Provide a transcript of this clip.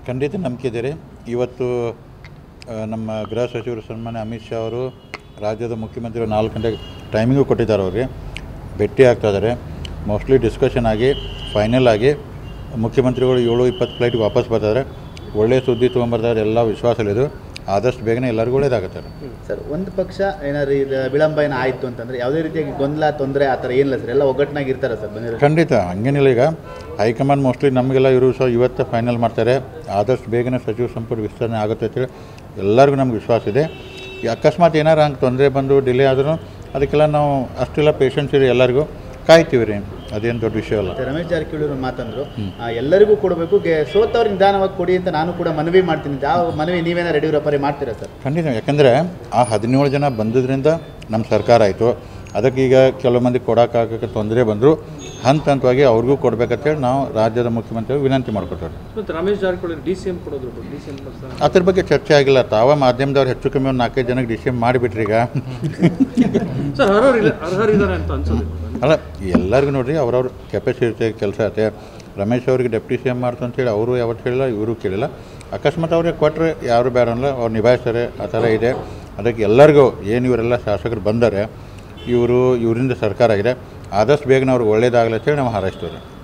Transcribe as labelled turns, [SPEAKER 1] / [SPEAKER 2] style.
[SPEAKER 1] ಖಂಡಿತ ನಂಬಿಕೆ ಇದೆ ರೀ ಇವತ್ತು ಆ, ನಮ್ಮ ಗೃಹ ಸಚಿವರು ಸನ್ಮಾನ್ಯ ಅಮಿತ್ ಶಾ ಅವರು ರಾಜ್ಯದ ಮುಖ್ಯಮಂತ್ರಿ ನಾಲ್ಕು ಗಂಟೆ ಟೈಮಿಂಗು ಕೊಟ್ಟಿದ್ದಾರೆ ಅವ್ರಿಗೆ ಭೇಟಿ ಆಗ್ತಾ ಇದ್ದಾರೆ ಮೋಸ್ಟ್ಲಿ ಡಿಸ್ಕಷನ್ ಆಗಿ ಫೈನಲ್ ಆಗಿ ಮುಖ್ಯಮಂತ್ರಿಗಳು ಏಳು ಇಪ್ಪತ್ತು ಫ್ಲೈಟ್ಗೆ ವಾಪಸ್ ಬರ್ತಾರೆ ಒಳ್ಳೆಯ ಸುದ್ದಿ ತೊಗೊಂಬರ್ತಾರೆ ಎಲ್ಲ ವಿಶ್ವಾಸಲಿದ್ದು ಆದಷ್ಟು ಬೇಗನೆ ಎಲ್ಲರಿಗೂ ಒಳ್ಳೇದಾಗುತ್ತೆ
[SPEAKER 2] ಸರ್ ಒಂದು ಪಕ್ಷ ಏನಾದ್ರು ಇದು ವಿಳಂಬ ಏನೋ ಆಯಿತು ಅಂತಂದ್ರೆ ಯಾವುದೇ ರೀತಿಯಾಗಿ ಗೊಂದಲ ತೊಂದರೆ ಆ ಥರ ಏನಿಲ್ಲ ಸರ್ ಎಲ್ಲ ಒಗ್ಗಟ್ಟಿನಾಗಿ ಇರ್ತಾರೆ ಸರ್ ಬಂದಿರೋ
[SPEAKER 1] ಖಂಡಿತ ಹಂಗೇನಿಲ್ಲ ಈಗ ಹೈಕಮಾಂಡ್ ಮೋಸ್ಟ್ಲಿ ನಮಗೆಲ್ಲ ಇವರು ಸಹ ಇವತ್ತು ಫೈನಲ್ ಮಾಡ್ತಾರೆ ಆದಷ್ಟು ಬೇಗನೆ ಸಚಿವ ಸಂಪುಟ ವಿಸ್ತರಣೆ ಆಗುತ್ತೆ ಅಂತೇಳಿ ಎಲ್ಲರಿಗೂ ನಮ್ಗೆ ವಿಶ್ವಾಸ ಇದೆ ಈ ಅಕಸ್ಮಾತ್ ಏನಾರು ಹಂಗೆ ತೊಂದರೆ ಬಂದು ಡಿಲೇ ಆದರೂ ಅದಕ್ಕೆಲ್ಲ ನಾವು ಅಷ್ಟೆಲ್ಲ ಪೇಷನ್ಸ್ ಇರಿ ಎಲ್ಲರಿಗೂ ಕಾಯ್ತೀವಿ ರೀ ಅದೇನು ದೊಡ್ಡ ವಿಷಯ ಅಲ್ಲ
[SPEAKER 2] ಮತ್ತೆ ರಮೇಶ್ ಜಾರಕಿಹೊಳಿ ಅವರು ಮಾತಂದ್ರು ಆ, ಎಲ್ಲರಿಗೂ ಕೊಡಬೇಕು ಗೆ- ಸೋತವ್ರಿಗೆ ನಿಧಾನವಾಗಿ ಕೊಡಿ ಅಂತ ನಾನು ಕೂಡ ಮನವಿ ಮಾಡ್ತೀನಿ ಯಾವ ಮನವಿ ನೀವೇನಾರು ಯಡಿಯೂರಪ್ಪರೇ ಮಾಡ್ತೀರಾ ಸರ್
[SPEAKER 1] ಖಂಡಿತ ಯಾಕಂದರೆ ಆ ಹದಿನೇಳು ಜನ ಬಂದಿದ್ದರಿಂದ ನಮ್ಮ ಸರ್ಕಾರ ಆಯಿತು ಅದಕ್ಕೆ ಈಗ ಕೆಲವು ಮಂದಿ ಕೊಡೋಕ್ಕಾಗಕ್ಕೆ ತೊಂದರೆ ಬಂದರು ಹಂತ ಹಂತವಾಗಿ ಅವ್ರಿಗೂ ಕೊಡ್ಬೇಕಂತೇಳಿ ನಾವು ರಾಜ್ಯದ ಮುಖ್ಯಮಂತ್ರಿ ವಿನಂತಿ ಮಾಡ್ಕೊತಾರೆ
[SPEAKER 3] ಮತ್ತು Ramesh Jarkiholi D C M ಕೊಡೋದ್ರ ಬಗ್ಗೆ ಡಿ ಸಿ ಎಂ ಪರ್ಸನ್
[SPEAKER 1] ಅದ್ರ ಬಗ್ಗೆ ಚರ್ಚೆ ಆಗಿಲ್ಲ ತಾವ ಮಾಧ್ಯಮದವ್ರು ಹೆಚ್ಚು ಕಮ್ಮಿ ಒಂದು ನಾಲ್ಕೈದು ಜನಕ್ಕೆ ಡಿಸಿಷನ್ ಮಾಡಿಬಿಟ್ರಿ ಈಗ
[SPEAKER 3] ಸರ್ ಅರ್ಹರಿಲ್ಲ ಅರ್ಹರಿದ್ದಾರೆ ಅಂತ ಅನ್ಸೋದಿಲ್ಲ
[SPEAKER 1] ಅಲ್ಲ ಎಲ್ಲರಿಗೂ ನೋಡ್ರಿ ಅವ್ರವ್ರ ಕೆಪಾಸಿಟಿ ಕೆಲಸ ಐತೆ ರಮೇಶ್ ಅವ್ರಿಗೆ ಡೆಪ್ಟಿ ಸಿ ಎಮ್ ಮಾಡ್ತು ಅಂತೇಳಿ ಅವರು ಯಾವತ್ತು ಹೇಳಿಲ್ಲ ಇವರು ಕೇಳಿಲ್ಲ ಅಕಸ್ಮಾತ್ ಅವ್ರಿಗೆ ಕೊಟ್ಟರೆ ಯಾರು ಬೇಡ ಅನ್ನಲ್ಲ ಅವ್ರು ನಿಭಾಯಿಸ್ತಾರೆ ಆ ಥರ ಇದೆ ಅದಕ್ಕೆ ಎಲ್ಲರಿಗೂ ಏನು ಇವರೆಲ್ಲ ಶಾಸಕರು ಬಂದರೆ ಇವರು ಇವರಿಂದ ಸರ್ಕಾರ ಇದೆ ಆದಷ್ಟು ಬೇಗನೆ ಅವ್ರಿಗೆ ಒಳ್ಳೇದಾಗಲಿ ಅಂತೇಳಿ ನಾವು ಹಾರೈಸ್ತೀವಿ